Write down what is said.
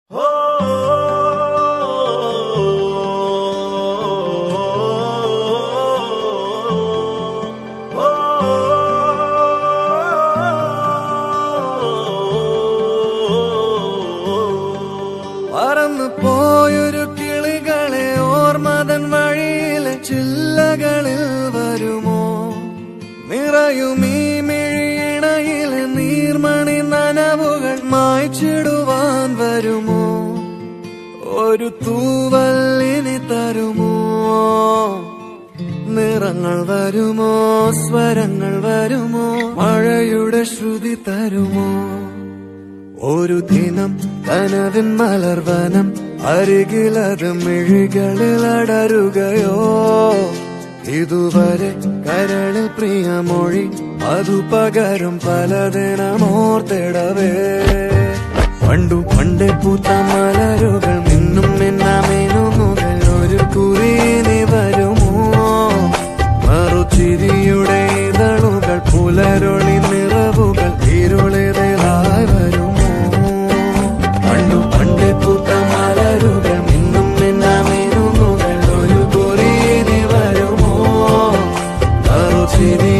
പറന്നു പോയൊരു കിളികളെ ഓർമ്മതൻ വഴിയിലെ ചില്ലകളിൽ വരുമോ നിറയും ഈ മിഴിയിണയിലെ നീർമണി നനവുകൾ മായ്ച്ചിടുവാൻ വരുമോ ഒരു തൂവല്ലിനി തരുമോ നിറങ്ങൾ വരുമോ സ്വരങ്ങൾ വരുമോ മഴയുടെ ശ്രുതി തരുമോ ഒരു ദിനം കനവിൻ മലർവനം അരികിലത് മിഴികളിൽ അടരുകയോ ഇതുവരെ കരളിൽ പ്രിയമൊഴി അതു പകരും പലതിനമോർത്തിടവേ പണ്ടു പണ്ടേ പൂത്ത മലരുകൾ മിന്നും മിന്നാമേനുമുകൾ ഒരു കുറിയിനി വരുമോ മറുചിരിയുടെ ഇതളുകൾ പുലരൊളി നിറവുകൾ ഇരുളിലായി വരുമോ പണ്ടു പണ്ടേ പൂത്ത മലരുകൾ മിന്നും മിന്നാമേനുമുകൾ ഒരു കുറിയിനി വരുമോ മറുചിരി